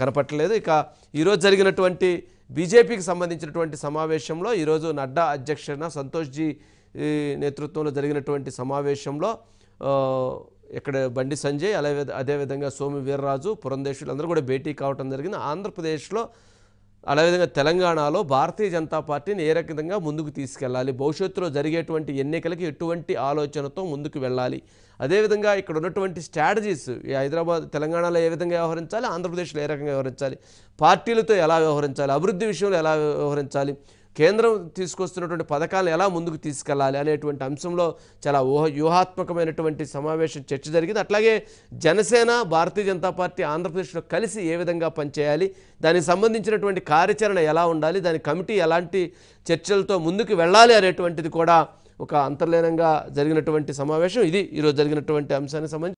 కనపట్టలేదు ఇక ఈరోజు జరిగినటువంటి బీజేపీకి సంబంధించినటువంటి సమావేశంలో ఈరోజు నడ్డా అధ్యక్షన సంతోష్జీ ఈ, నేతృత్వంలో జరిగినటువంటి సమావేశంలో ఆ, ఇక్కడ బండి సంజయ్ అలాగే అదేవిధంగా సోము వీర్రాజు పురంధేశ్వరులు అందరూ కూడా భేటీ కావటం జరిగింది ఆంధ్రప్రదేశ్లో అదేవిధంగా తెలంగాణలో భారతీయ జనతా పార్టీని ఏ రకంగా ముందుకు తీసుకెళ్ళాలి భవిష్యత్తులో జరిగేటువంటి ఎన్నికలకి ఎటువంటి ఆలోచనతో ముందుకు వెళ్ళాలి అదేవిధంగా ఇక్కడ ఉన్నటువంటి స్ట్రాటజీస్ ఈ హైదరాబాద్ తెలంగాణలో ఏ విధంగా వ్యవహరించాలి ఆంధ్రప్రదేశ్లో ఏ రకంగా వ్యవహరించాలి పార్టీలతో ఎలా వ్యవహరించాలి అభివృద్ధి విషయంలో ఎలా వ్యవహరించాలి కేంద్రం తీసుకొస్తున్నటువంటి పథకాలను ఎలా ముందుకు తీసుకెళ్లాలి అనేటువంటి అంశంలో చాలా ఊహ వ్యూహాత్మకమైనటువంటి సమావేశం చర్చ జరిగింది అట్లాగే జనసేన భారతీయ జనతా పార్టీ ఆంధ్రప్రదేశ్లో కలిసి ఏ విధంగా పనిచేయాలి దానికి సంబంధించినటువంటి కార్యాచరణ ఎలా ఉండాలి దాని కమిటీ ఎలాంటి చర్చలతో ముందుకు వెళ్ళాలి అనేటువంటిది కూడా ఒక అంతర్లీనంగా జరిగినటువంటి సమావేశం ఇది ఈరోజు జరిగినటువంటి అంశానికి సంబంధించి